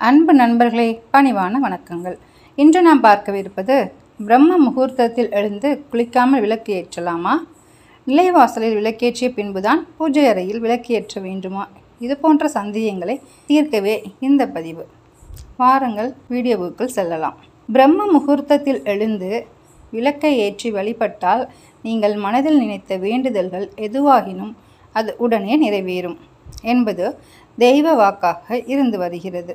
அன்பு நண்பர்களே பணிவான வணக்கங்கள் இன்று நாம் பார்க்கவிருப்பது பிரம்ம முகூர்த்தத்தில் எழுந்து குளிக்காமல் விளக்கு ஏற்றலாமா நிலைவாசலில் விளக்கேற்றிய பின்புதான் பூஜை அறையில் விளக்கு ஏற்ற வேண்டுமா இது போன்ற சந்தேகங்களை தீர்க்கவே இந்த பதிவு வாருங்கள் வீடியோவுக்குள் செல்லலாம் பிரம்ம முகூர்த்தத்தில் எழுந்து விளக்கை ஏற்றி வழிபட்டால் நீங்கள் மனதில் நினைத்த வேண்டுதல்கள் எதுவாகினும் அது உடனே நிறைவேறும் என்பது தெய்வ வாக்காக இருந்து வருகிறது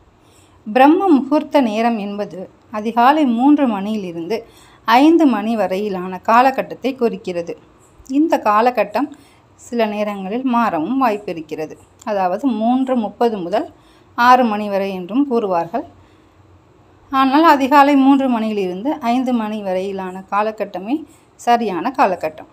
பிரம்ம முகூர்த்த நேரம் என்பது அதிகாலை மூன்று மணியிலிருந்து ஐந்து மணி வரையிலான காலகட்டத்தை குறிக்கிறது இந்த காலகட்டம் சில நேரங்களில் மாறவும் வாய்ப்பிருக்கிறது அதாவது மூன்று முப்பது முதல் ஆறு மணி வரை என்றும் கூறுவார்கள் ஆனால் அதிகாலை மூன்று மணியிலிருந்து ஐந்து மணி வரையிலான காலகட்டமே சரியான காலகட்டம்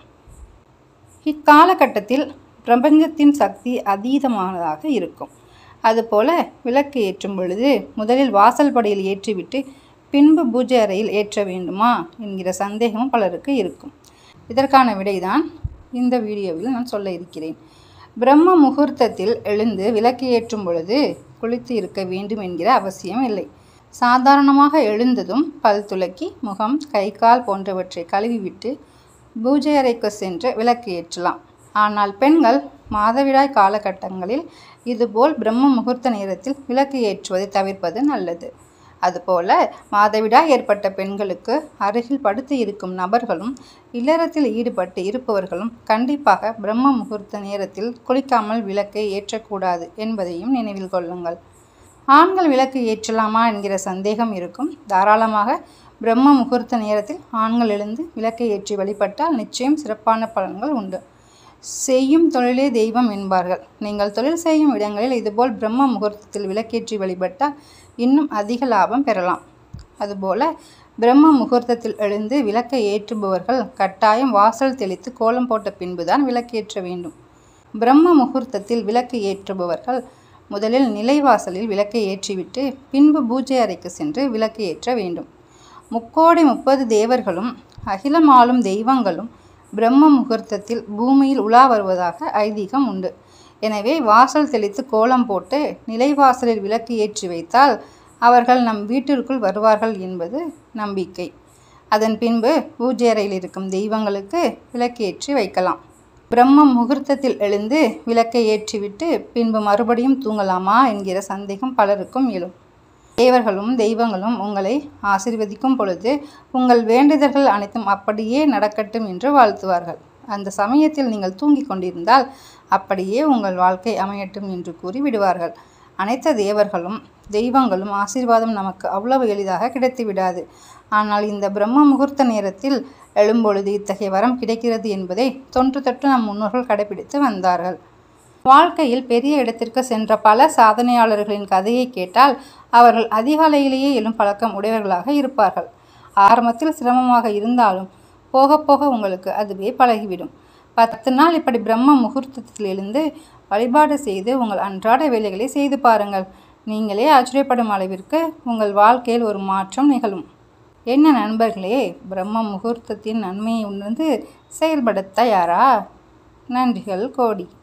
இக்காலகட்டத்தில் பிரபஞ்சத்தின் சக்தி அதீதமானதாக இருக்கும் அதுபோல விளக்கு ஏற்றும் பொழுது முதலில் வாசல் படியில் ஏற்றிவிட்டு பின்பு பூஜை அறையில் ஏற்ற வேண்டுமா என்கிற சந்தேகமும் பலருக்கு இருக்கும் இதற்கான விடைதான் இந்த வீடியோவில் நான் சொல்ல இருக்கிறேன் பிரம்ம முகூர்த்தத்தில் எழுந்து விளக்கு ஏற்றும் பொழுது குளித்து இருக்க வேண்டும் என்கிற அவசியம் இல்லை சாதாரணமாக எழுந்ததும் பல் துலக்கி முகம் கை கால் போன்றவற்றை கழுவிவிட்டு பூஜை அறைக்கு சென்று விளக்கு ஏற்றலாம் ஆனால் பெண்கள் மாதவிடாய் காலகட்டங்களில் இதுபோல் பிரம்ம முகூர்த்த நேரத்தில் விளக்கு ஏற்றுவதை தவிர்ப்பது நல்லது அதுபோல மாதவிடாய் ஏற்பட்ட பெண்களுக்கு அருகில் படுத்து இருக்கும் நபர்களும் இல்லறத்தில் ஈடுபட்டு இருப்பவர்களும் கண்டிப்பாக பிரம்ம முகூர்த்த நேரத்தில் குளிக்காமல் விளக்கை ஏற்றக்கூடாது என்பதையும் நினைவில் கொள்ளுங்கள் ஆண்கள் விளக்கு ஏற்றலாமா என்கிற சந்தேகம் இருக்கும் தாராளமாக பிரம்ம முகூர்த்த நேரத்தில் ஆண்கள் எழுந்து விளக்கை ஏற்றி வழிபட்டால் நிச்சயம் சிறப்பான பலன்கள் உண்டு செய்யும் தொழிலே தெய்வம் என்பார்கள் நீங்கள் தொழில் செய்யும் இடங்களில் இதுபோல் பிரம்ம முகூர்த்தத்தில் விளக்கேற்றி வழிபட்டால் இன்னும் அதிக லாபம் பெறலாம் அதுபோல பிரம்ம முகூர்த்தத்தில் எழுந்து விளக்கை ஏற்றுபவர்கள் கட்டாயம் வாசல் தெளித்து கோலம் போட்ட பின்புதான் விளக்கேற்ற வேண்டும் பிரம்ம முகூர்த்தத்தில் விளக்கு ஏற்றுபவர்கள் முதலில் நிலைவாசலில் விளக்கை ஏற்றிவிட்டு பின்பு பூஜை அறைக்கு சென்று விளக்கு ஏற்ற வேண்டும் முக்கோடி முப்பது தேவர்களும் அகிலம் ஆளும் தெய்வங்களும் பிரம்ம முகூர்த்தத்தில் பூமியில் உலா வருவதாக ஐதீகம் உண்டு எனவே வாசல் தெளித்து கோலம் போட்டு நிலைவாசலில் விளக்கு ஏற்றி வைத்தால் அவர்கள் நம் வீட்டிற்குள் வருவார்கள் என்பது நம்பிக்கை அதன் பின்பு பூஜை அறையில் இருக்கும் தெய்வங்களுக்கு விளக்கேற்றி வைக்கலாம் பிரம்ம முகூர்த்தத்தில் எழுந்து விளக்கை ஏற்றிவிட்டு பின்பு மறுபடியும் தூங்கலாமா என்கிற சந்தேகம் பலருக்கும் எழும் தேவர்களும் தெய்வங்களும் உங்களை ஆசிர்வதிக்கும் பொழுது உங்கள் வேண்டுதல்கள் அனைத்தும் அப்படியே நடக்கட்டும் என்று வாழ்த்துவார்கள் அந்த சமயத்தில் நீங்கள் தூங்கிக் கொண்டிருந்தால் அப்படியே உங்கள் வாழ்க்கை அமையட்டும் என்று கூறி விடுவார்கள் அனைத்து தேவர்களும் தெய்வங்களும் ஆசீர்வாதம் நமக்கு அவ்வளவு எளிதாக கிடைத்து விடாது ஆனால் இந்த பிரம்ம முகூர்த்த நேரத்தில் எழும்பொழுது இத்தகைய வரம் கிடைக்கிறது என்பதை தொன்று தொட்டு நம் முன்னோர்கள் கடைபிடித்து வந்தார்கள் வாழ்க்கையில் பெரிய இடத்திற்கு சென்ற பல சாதனையாளர்களின் கதையை கேட்டால் அவர்கள் அதிகாலையிலேயே எழும் பழக்கம் உடையவர்களாக இருப்பார்கள் ஆரம்பத்தில் சிரமமாக இருந்தாலும் போக போக உங்களுக்கு அதுவே பழகிவிடும் பத்து நாள் இப்படி பிரம்ம முகூர்த்தத்தில் எழுந்து வழிபாடு செய்து உங்கள் அன்றாட வேலைகளை செய்து பாருங்கள் நீங்களே ஆச்சரியப்படும் அளவிற்கு உங்கள் வாழ்க்கையில் ஒரு மாற்றம் நிகழும் என்ன நண்பர்களே பிரம்ம முகூர்த்தத்தின் நன்மையை உணர்ந்து செயல்பட தயாரா நன்றிகள் கோடி